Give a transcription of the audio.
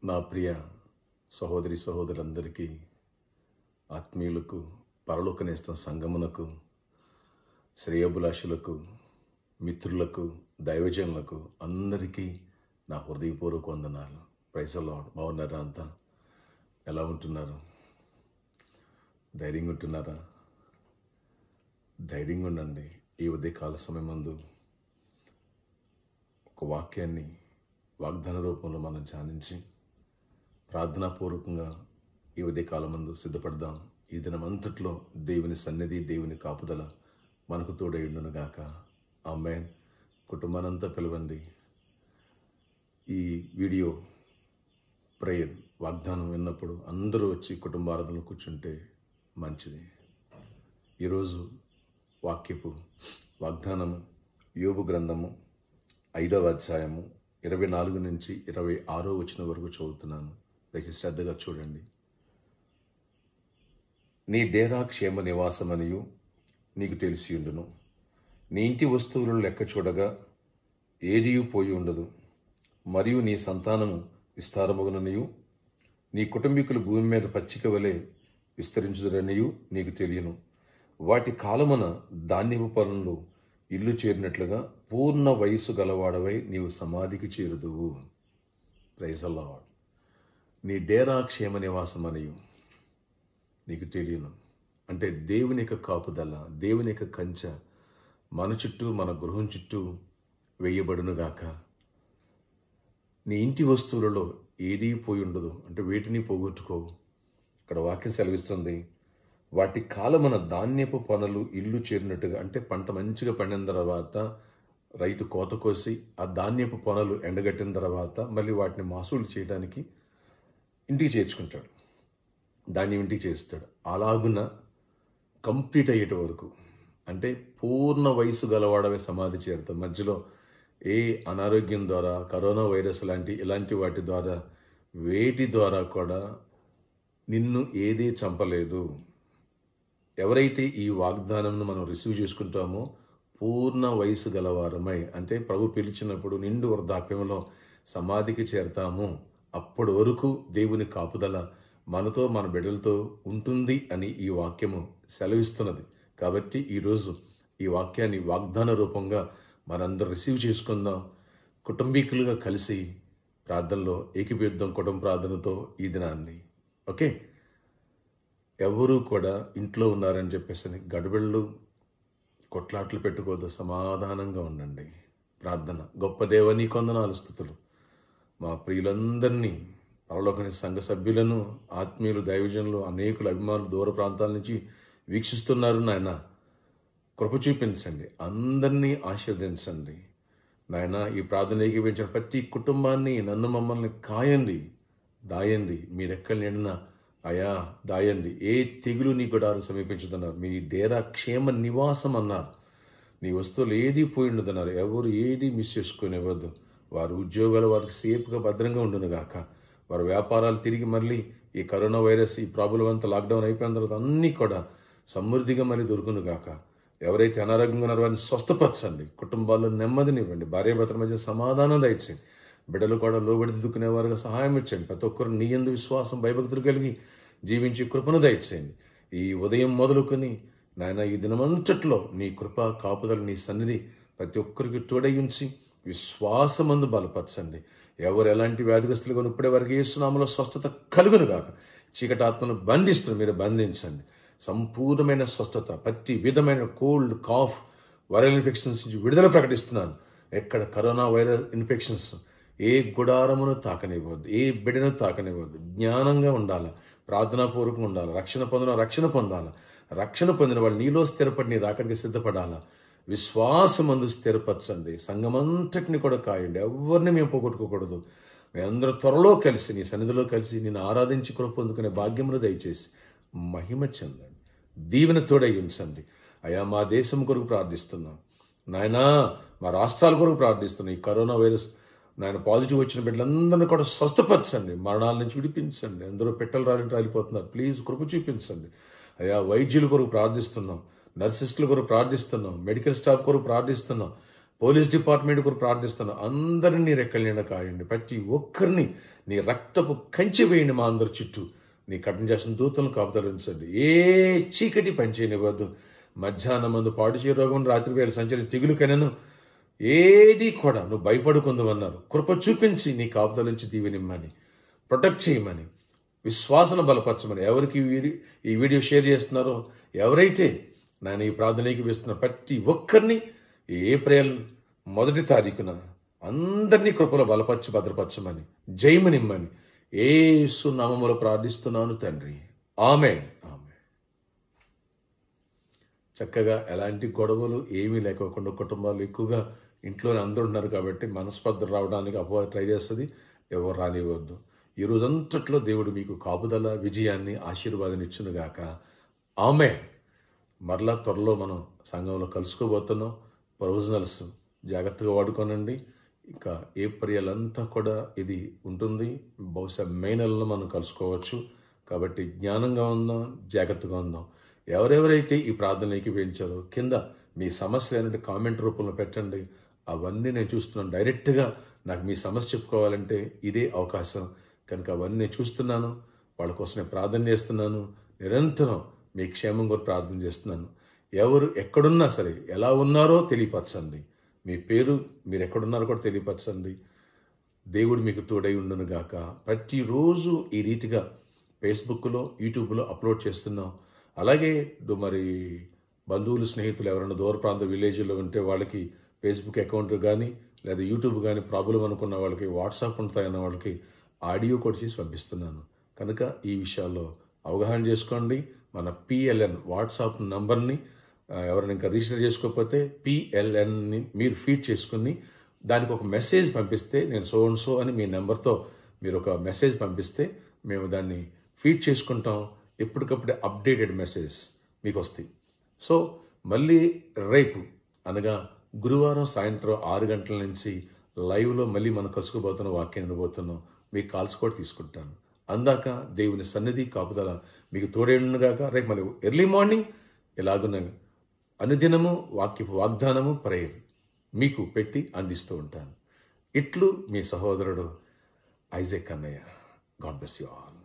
నా ప్రియ సహోదరి సహోదరులందరికీ ఆత్మీయులకు పరలోకనేస్తం సంగమునకు శ్రేయభిలాషులకు మిత్రులకు దైవజనులకు అందరికీ నా హృదయపూర్వక వందనాలు ప్రైసల్లో బాగున్నారా అంతా ఎలా ఉంటున్నారు ధైర్యంగా ఉంటున్నారా ధైర్యంగా ఉండండి ఈ ఉదయకాల సమయం మందు ఒక వాక్యాన్ని వాగ్దాన రూపంలో మనం ధ్యానించి ప్రార్థనాపూర్వకంగా ఈ ఉదయకాలం మందు సిద్ధపడదాం ఈ దినమంతట్లో దేవుని సన్నిధి దేవుని కాపుదల మనకు తోడైండును గాక ఆమెన్ కుటుంబానంతా పిలవండి ఈ వీడియో ప్రేయర్ వాగ్దానం విన్నప్పుడు అందరూ వచ్చి కుటుంబారాధనలో కూర్చుంటే మంచిది ఈరోజు వాక్యపు వాగ్దానము యోగు గ్రంథము ఐదవ అధ్యాయము ఇరవై నాలుగు నుంచి ఇరవై ఆరో వచ్చిన వరకు చదువుతున్నాను దయచేసి శ్రద్ధగా చూడండి నీ డేరా క్షేమ నివాసమనియు నీకు తెలిసియుండును నీ ఇంటి వస్తువులను లెక్క చూడగా ఏదియు పోయి ఉండదు మరియు నీ సంతానము విస్తారమగుననియు నీ కుటుంబీకులు భూమి మీద పచ్చిక వలె విస్తరించుదరనియు నీకు తెలియను వాటి కాలమున ధాన్యపు పొలంలో ఇల్లు చేరినట్లుగా పూర్ణ వయసు గలవాడవై నీవు సమాధికి చేరుదువు ప్రైజల్లావాడు నీ డేరా క్షేమ నివాసమనియు నీకు తెలియను అంటే దేవుని యొక్క కాపుదల దేవుని యొక్క కంచె మన చుట్టూ మన గృహం చుట్టూ వేయబడునుగాక నీ ఇంటి వస్తువులలో ఏదీ పోయి ఉండదు అంటే వేటిని పోగొట్టుకోవు ఇక్కడ వాక్యం సెలవిస్తుంది వాటి కాలమున ధాన్యపు పనులు ఇల్లు చేరినట్టుగా అంటే పంట మంచిగా పండిన తర్వాత రైతు కోత కోసి ఆ ధాన్యపు పనులు ఎండగట్టిన తర్వాత మళ్ళీ వాటిని మాసూలు చేయడానికి ఇంటికి చేర్చుకుంటాడు దాన్ని ఇంటికి చేస్తాడు అలాగున కంప్లీట్ అయ్యేట వరకు అంటే పూర్ణ వయసు గలవాడవే సమాధి చేరుతాం మధ్యలో ఏ అనారోగ్యం ద్వారా కరోనా వైరస్ లాంటి ఇలాంటి వాటి ద్వారా వేటి ద్వారా కూడా నిన్ను ఏదీ చంపలేదు ఎవరైతే ఈ వాగ్దానంను మనం రిసీవ్ చేసుకుంటామో పూర్ణ వయసు గలవారమై అంటే ప్రభు పిలిచినప్పుడు నిండు వృద్ధాప్యంలో సమాధికి చేరతాము అప్పటి వరకు దేవుని కాపుదల మనతో మన బిడ్డలతో ఉంటుంది అని ఈ వాక్యము సెలవిస్తున్నది కాబట్టి ఈరోజు ఈ వాక్యాన్ని వాగ్దాన రూపంగా మనందరం రిసీవ్ చేసుకుందాం కుటుంబీకులుగా కలిసి ప్రార్థనలో ఏకీపిద్దాం కుటుంబ ప్రార్థనతో ఈ దినాన్ని ఓకే ఎవరు కూడా ఇంట్లో ఉన్నారని చెప్పేసి గడబిళ్ళు కొట్లాట్లు పెట్టుకోవద్దు సమాధానంగా ఉండండి ప్రార్థన గొప్ప దేవని కొందనాలు స్థుతులు మా ప్రియులందరినీ పరలోకని సంఘ సభ్యులను ఆత్మీయులు దైవజనులు అనేకులు అభిమానులు దూర ప్రాంతాల నుంచి వీక్షిస్తున్నారు నాయన కృప చూపించండి అందరినీ ఆశీర్వదించండి నాయన ఈ ప్రార్థన ఏకీపించిన ప్రతి కుటుంబాన్ని నన్ను మమ్మల్ని కాయండి దాయండి మీ రెక్కలు నిండిన అయా దాయండి ఏ తెగులు నీ గుడారు సమీపించుతున్నారు మీ డేరా క్షేమ నివాసం అన్నారు నీ వస్తువులు ఏది పోయి ఉండదన్నారు ఎవరు ఏది మిస్ చేసుకునేవద్దు వారి ఉద్యోగాలు వారికి సేఫ్గా భద్రంగా ఉండునుగాక వారి వ్యాపారాలు తిరిగి మళ్ళీ ఈ కరోనా వైరస్ ఈ ప్రాబ్లం అంతా లాక్డౌన్ అయిపోయిన తర్వాత అన్నీ కూడా సమృద్ధిగా మళ్ళీ దొరుకునుగాక ఎవరైతే అనారోగ్యంగా ఉన్నారో వారిని స్వస్థపరచండి కుటుంబాల్లో నెమ్మదినివ్వండి భార్యాభర్తల మధ్య సమాధానం దయచేయండి బిడ్డలు కూడా లోబడి దిద్దుకునే వారుగా సహాయం ఇచ్చండి ప్రతి ఒక్కరు నీ ఎందు విశ్వాసం భయభక్తులు కలిగి జీవించి కృపను దయచేయండి ఈ ఉదయం మొదలుకొని నాయన ఈ దినమంతట్లో నీ కృప కాపుదల నీ సన్నిధి ప్రతి ఒక్కరికి తోడై ఉంచి విశ్వాసమందు బలపరచండి ఎవరు ఎలాంటి వ్యాధిగ్రస్తులు కొని ఇప్పుడే వారికి ఏసునామలో స్వస్థత కలుగును గాక చీకటి ఆత్మను బంధిస్తున్న మీరు బంధించండి సంపూర్ణమైన స్వస్థత ప్రతి విధమైన కోల్డ్ కాఫ్ వైరల్ ఇన్ఫెక్షన్స్ నుంచి విడుదల ప్రకటిస్తున్నాను ఎక్కడ కరోనా వైరల్ ఇన్ఫెక్షన్స్ ఏ గుడారమును తాకనివ్వద్దు ఏ బిడ్డను తాకనివ్వద్దు జ్ఞానంగా ఉండాలి ప్రార్థనాపూర్వకంగా ఉండాలి రక్షణ పొందిన రక్షణ పొందాలి రక్షణ పొందిన వాళ్ళు నీలో స్థిరపడి నీ రాకడికి సిద్ధపడాలా విశ్వాసమందు స్థిరపరచండి సంఘమంతటిని కూడా కాయండి ఎవరిని మేము పోగొట్టుకోకూడదు మేమందరూ త్వరలో కలిసి నీ సన్నిధిలో కలిసి నేను ఆరాధించి కృప పొందుకునే భాగ్యమును దయచేసి మహిమ చెందండి దీవెన తోడై ఉంచండి అయా మా దేశం కొరకు ప్రార్థిస్తున్నాం నాయనా మా రాష్ట్రాల కొరకు ప్రార్థిస్తున్నాం ఈ కరోనా వైరస్ నాయన పాజిటివ్ వచ్చిన బిడ్డలందరినీ కూడా స్వస్థపరచండి మరణాల నుంచి విడిపించండి అందరూ పెట్టలు రాలింటి రాలిపోతున్నారు ప్లీజ్ కృప చూపించండి అయా వైద్యుల కొరకు ప్రార్థిస్తున్నాం నర్సెస్ల కొరకు ప్రార్థిస్తున్నాం మెడికల్ స్టాఫ్ కొరకు ప్రార్థిస్తున్నాం పోలీస్ డిపార్ట్మెంట్ కూడా ప్రార్థిస్తున్నాను అందరినీ నీ రెక్కల నీడ కాయండి ప్రతి ఒక్కరిని నీ రక్తపు కంచి వేయండి మా అందరి చుట్టూ నీ కఠిన చేసిన దూతలను కాపుదలించండి ఏ చీకటి పనిచేయనివ్వద్దు మధ్యాహ్నం మందు పాడు చే రోగం రాత్రి వేళ సంచరి తెగులు కనను ఏది కూడా నువ్వు భయపడుకుందామన్నారు కృప చూపించి నీ కాపుదల నుంచి దీవెనిమ్మని ప్రొటెక్ట్ చేయమని విశ్వాసన బలపరచమని ఎవరికి ఈ వీడియో ఈ వీడియో షేర్ చేస్తున్నారో ఎవరైతే నేను ఈ ప్రార్థనకి వేస్తున్న ప్రతి ఒక్కరిని ఈ ఏప్రిల్ మొదటి తారీఖున అందరినీ కృపలో బలపరచి భద్రపరచమని జయమనిమ్మని ఏసు నామములో ప్రార్థిస్తున్నాను తండ్రి ఆమె ఆమె చక్కగా ఎలాంటి గొడవలు ఏమీ లేకోకుండా కుటుంబాలు ఎక్కువగా ఇంట్లోనే అందరూ ఉన్నారు కాబట్టి మనస్పర్ధ రావడానికి అపో ట్రై చేస్తుంది ఎవరు రానివ్వద్దు ఈ రోజంతట్లో దేవుడు మీకు కాపుదల విజయాన్ని ఆశీర్వాదాన్ని ఇచ్చునుగాక ఆమె మరలా త్వరలో మనం సంఘంలో కలుసుకోబోతున్నాం ప్రొవిజనల్స్ జాగ్రత్తగా వాడుకోనండి ఇంకా ఏప్రిల్ అంతా కూడా ఇది ఉంటుంది బహుశా మే నెలలో మనం కలుసుకోవచ్చు కాబట్టి జ్ఞానంగా ఉందాం జాగ్రత్తగా ఉందాం ఎవరెవరైతే ఈ ప్రార్థనకి పెంచారో కింద మీ సమస్య అనేది కామెంట్ రూపంలో పెట్టండి అవన్నీ నేను చూస్తున్నాను డైరెక్ట్గా నాకు మీ సమస్య చెప్పుకోవాలంటే ఇదే అవకాశం కనుక అవన్నీ నేను చూస్తున్నాను వాళ్ళ కోసం నేను ప్రార్థన చేస్తున్నాను నిరంతరం మీ క్షేమం కూడా ప్రార్థన చేస్తున్నాను ఎవరు ఎక్కడున్నా సరే ఎలా ఉన్నారో తెలియపరచండి మీ పేరు మీరు ఎక్కడున్నారో కూడా తెలియపరచండి దేవుడు మీకు తోడై ఉండును గాక ప్రతిరోజు ఈ రీతిగా ఫేస్బుక్లో యూట్యూబ్లో అప్లోడ్ చేస్తున్నాం అలాగే దు- మరి బంధువులు స్నేహితులు ఎవరైనా దూర ప్రాంత విలేజ్లో ఉంటే వాళ్ళకి ఫేస్బుక్ అకౌంట్ కానీ లేదా యూట్యూబ్ కానీ ప్రాబ్లం అనుకున్న వాళ్ళకి వాట్సాప్ ఉంటాయన్న వాళ్ళకి ఆడియో కూడా చేసి పంపిస్తున్నాను కనుక ఈ విషయాల్లో అవగాహన చేసుకోండి మన పిఎల్ఎన్ వాట్సాప్ నంబర్ని ఆ, ఎవరైనా ఇంకా రిజిస్టర్ చేసుకోకపోతే పిఎల్ఎన్ని మీరు ఫీడ్ చేసుకుని దానికి ఒక మెసేజ్ పంపిస్తే నేను సో అండ్ సో అని మీ నెంబర్తో మీరు ఒక మెసేజ్ పంపిస్తే మేము దాన్ని ఫీడ్ చేసుకుంటాం ఎప్పటికప్పుడే అప్డేటెడ్ మెసేజ్ మీకు వస్తాయి సో మళ్ళీ రేపు అనగా గురువారం సాయంత్రం ఆరు గంటల నుంచి లైవ్లో మళ్ళీ మనం కలుసుకోబోతున్న వాక్యం వినబోతున్నాం మీ కాల్స్ కూడా తీసుకుంటాను అందాక దేవుని సన్నిధి కాపుదల మీకు తోడేనుగాక రేపు మళ్ళీ ఎర్లీ మార్నింగ్ ఇలాగున్న అనుదినము వాక్యపు వాగ్దానము ప్రేయర్ మీకు పెట్టి అందిస్తూ ఉంటాను ఇట్లు మీ సహోదరుడు ఐజెక్ అన్నయ్య గాడ్ బ్లెస్ యు ఆల్